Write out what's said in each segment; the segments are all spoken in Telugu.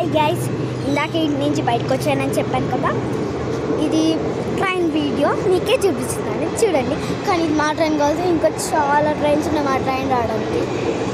గైస్ ఇందాక ఇంటి నుంచి బయటకు వచ్చానని చెప్పాను కదా ఇది ట్రైన్ వీడియో మీకే చూపిస్తున్నాను చూడండి కానీ ఇది మా ట్రైన్ కాదు ఇంకా చాలా ట్రైన్స్ ఉన్నాయి మా ట్రైన్ రావడానికి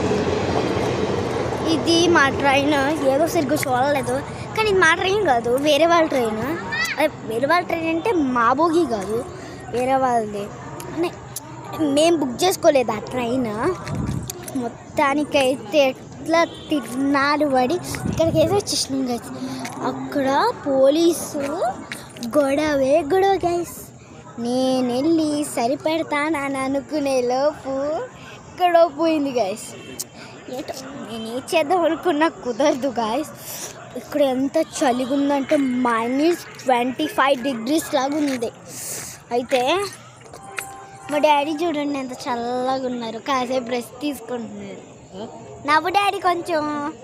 ఇది మా ట్రైన్ ఏదో సరిగ్గా చూడలేదు కానీ ఇది మా ట్రైన్ కాదు వేరే వాళ్ళ ట్రైన్ అదే వేరే వాళ్ళ ట్రైన్ అంటే మా బోగి కాదు వేరే వాళ్ళది అంటే మేము బుక్ చేసుకోలేదు ఆ ట్రైన్ మొత్తానికైతే ఎట్లా తిన్నాడు పడి ఇక్కడికైతే వచ్చేసినాం గైస్ అక్కడ పోలీసు గొడవే గొడవ గైస్ నేను వెళ్ళి సరిపెడతానని అనుకునే లోపు ఇక్కడ పోయింది గైస్ ఏంటో నేను ఏం చేద్దాం అనుకున్నా కుదరదు గాయస్ ఇక్కడ ఎంత చలిగా ఉందంటే మైనస్ ట్వంటీ ఫైవ్ డిగ్రీస్ లాగా ఉంది అయితే మా డాడీ చూడండి ఎంత చల్లగా ఉన్నారు కాసేపు రెస్ట్ తీసుకుంటున్నారు నవ్వు డాడీ కొంచెం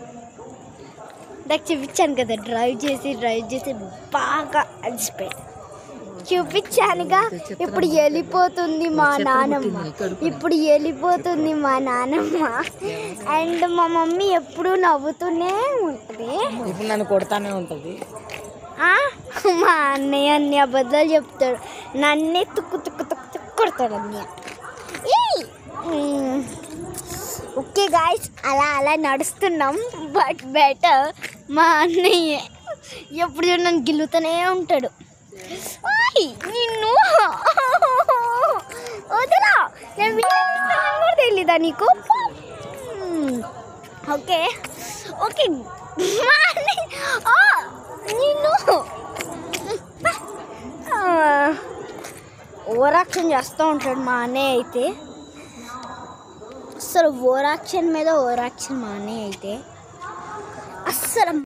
నాకు చూపించాను కదా డ్రైవ్ చేసి డ్రైవ్ చేసి బాగా అలసిపోయి చూపించానుగా ఇప్పుడు వెళ్ళిపోతుంది మా నానమ్మ ఇప్పుడు వెళ్ళిపోతుంది మా నానమ్మ అండ్ మా మమ్మీ ఎప్పుడు నవ్వుతూనే ఉంటుంది ఇప్పుడు నన్ను కొడతానే ఉంటుంది ఆ? మా అన్నయ్య అన్ని అబద్ధాలు చెప్తాడు నన్నే తుక్కు తుక్కు తుక్కు తుక్కు కొడతాడు అన్నయ్య ఏయ్! మ్మ్. ఓకే గాయస్ అలా అలా నడుస్తున్నాం బట్ బెటర్ మా అన్నయ్య ఎప్పుడు చూడు నన్ను గిల్లుతూనే ఉంటాడు ఓయ్, నిన్ను వదలా నేను వీడియో కూడా తెలీదా నీకు మ్మ్. ఓకే ఓకే మా అన్నయ్య ఆ, నిన్ను ఓరాక్షన్ చేస్తూ ఉంటాడు మా అన్నయ్య అయితే అసలు ఓరాక్షన్ మీద ఓరాక్షన్ మా అన్నయ్య అయితే అస్సలు